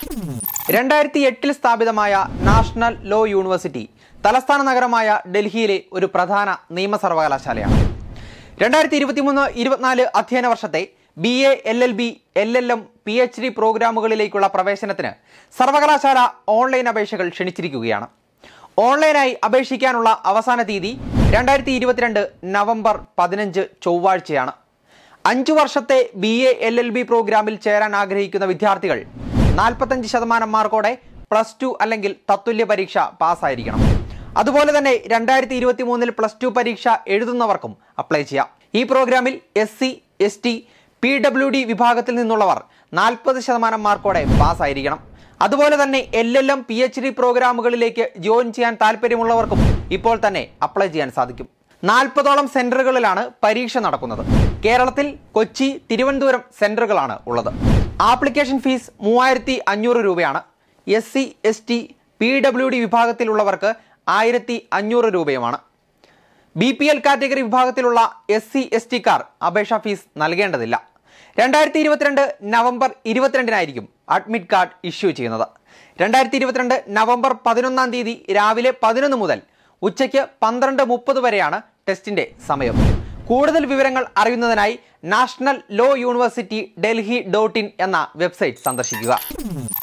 രണ്ടായിരത്തി എട്ടിൽ സ്ഥാപിതമായ നാഷണൽ ലോ യൂണിവേഴ്സിറ്റി തലസ്ഥാന നഗരമായ ഡൽഹിയിലെ ഒരു പ്രധാന നിയമ സർവകലാശാലയാണ് രണ്ടായിരത്തി ഇരുപത്തിമൂന്ന് ഇരുപത്തിനാല് അധ്യയന വർഷത്തെ B A L L B L L M P H D പ്രോഗ്രാമുകളിലേക്കുള്ള പ്രവേശനത്തിന് സർവകലാശാല ഓൺലൈൻ അപേക്ഷകൾ ക്ഷണിച്ചിരിക്കുകയാണ് ഓൺലൈനായി അപേക്ഷിക്കാനുള്ള അവസാന തീയതി രണ്ടായിരത്തി ഇരുപത്തിരണ്ട് നവംബർ പതിനഞ്ച് ചൊവ്വാഴ്ചയാണ് അഞ്ചു വർഷത്തെ B A L L B പ്രോഗ്രാമിൽ ചേരാൻ ആഗ്രഹിക്കുന്ന വിദ്യാർത്ഥികൾ നാൽപ്പത്തഞ്ച് ശതമാനം മാർക്കോടെ പ്ലസ് ടു അല്ലെങ്കിൽ തത്തുല്യ പരീക്ഷ പാസ്സായിരിക്കണം അതുപോലെ തന്നെ രണ്ടായിരത്തി ഇരുപത്തി മൂന്നിൽ പ്ലസ് ടു പരീക്ഷ എഴുതുന്നവർക്കും അപ്ലൈ ചെയ്യാം ഈ പ്രോഗ്രാമിൽ S C S T P W D വിഭാഗത്തിൽ നിന്നുള്ളവർ നാൽപ്പത് ശതമാനം മാർക്കോടെ പാസ്സായിരിക്കണം അതുപോലെ തന്നെ L L M P H D പ്രോഗ്രാമുകളിലേക്ക് ജോയിൻ ചെയ്യാൻ താല്പര്യമുള്ളവർക്കും ഇപ്പോൾ തന്നെ അപ്ലൈ ചെയ്യാൻ സാധിക്കും നാൽപ്പതോളം സെന്ററുകളിലാണ് പരീക്ഷ നടക്കുന്നത് കേരളത്തിൽ കൊച്ചി തിരുവനന്തപുരം സെന്ററുകളാണ് ഉള്ളത് ആപ്ലിക്കേഷൻ ഫീസ് മൂവായിരത്തി അഞ്ഞൂറ് രൂപയാണ് S C S T P W D വിഭാഗത്തിലുള്ളവർക്ക് ആയിരത്തി അഞ്ഞൂറ് രൂപയുമാണ് ബി പി എൽ കാറ്റഗറി വിഭാഗത്തിലുള്ള എസ് സി എസ് ടിക്കാർ അപേക്ഷാ ഫീസ് നൽകേണ്ടതില്ല രണ്ടായിരത്തി ഇരുപത്തിരണ്ട് നവംബർ ഇരുപത്തിരണ്ടിനായിരിക്കും അഡ്മിറ്റ് കാർഡ് ഇഷ്യൂ ചെയ്യുന്നത് രണ്ടായിരത്തി ഇരുപത്തിരണ്ട് നവംബർ പതിനൊന്നാം തീയതി രാവിലെ പതിനൊന്ന് മുതൽ ഉച്ചയ്ക്ക് പന്ത്രണ്ട് മുപ്പത് വരെയാണ് ടെസ്റ്റിന്റെ സമയം കൂടുതൽ വിവരങ്ങൾ അറിയുന്നതിനായി national law university Delhi dot in എന്ന വെബ്സൈറ്റ് സന്ദർശിക്കുക